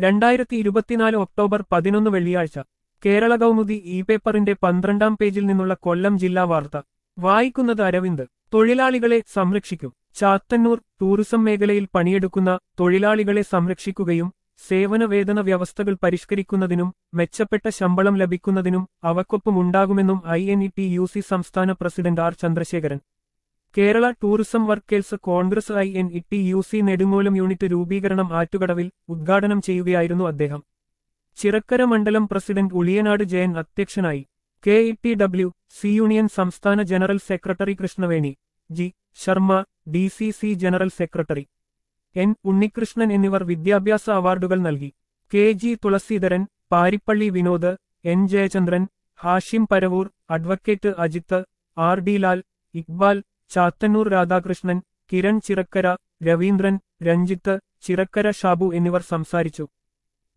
രണ്ടായിരത്തി ഇരുപത്തിനാല് ഒക്ടോബർ പതിനൊന്ന് വെള്ളിയാഴ്ച കേരള കൗമുദി ഇ പേപ്പറിന്റെ പന്ത്രണ്ടാം പേജിൽ നിന്നുള്ള കൊല്ലം ജില്ലാ വാർത്ത വായിക്കുന്നത് അരവിന്ദ് തൊഴിലാളികളെ സംരക്ഷിക്കും ചാത്തന്നൂർ ടൂറിസം മേഖലയിൽ പണിയെടുക്കുന്ന തൊഴിലാളികളെ സംരക്ഷിക്കുകയും സേവന വേതന വ്യവസ്ഥകൾ പരിഷ്കരിക്കുന്നതിനും മെച്ചപ്പെട്ട ശമ്പളം ലഭിക്കുന്നതിനും അവക്കൊപ്പം ഉണ്ടാകുമെന്നും I N E T U C സംസ്ഥാന പ്രസിഡന്റ് R Chandrasekharan Kerala tourism workers Congress I N E T U C Nedungolam unit രൂപീകരണം ആറ്റുകടവിൽ ഉദ്ഘാടനം ചെയ്യുകയായിരുന്നു അദ്ദേഹം ചിറക്കര മണ്ഡലം പ്രസിഡന്റ് ഉളിയനാട് ജയൻ അധ്യക്ഷനായി K E T W C union സംസ്ഥാന general secretary Krishnaveni G Sharma D C C general secretary N Unnikrishnan എന്നിവർ വിദ്യാഭ്യാസ അവാർഡുകൾ നൽകി K G Thulaseedharan Paripally Vinod N Jayachandran Hashim Paravur advocate Ajith R D Lal Iqbal Chathannoor Radhakrishnan Kiran Chirakkara Raveendran Ranjith Chirakkara Shabu എന്നിവർ സംസാരിച്ചു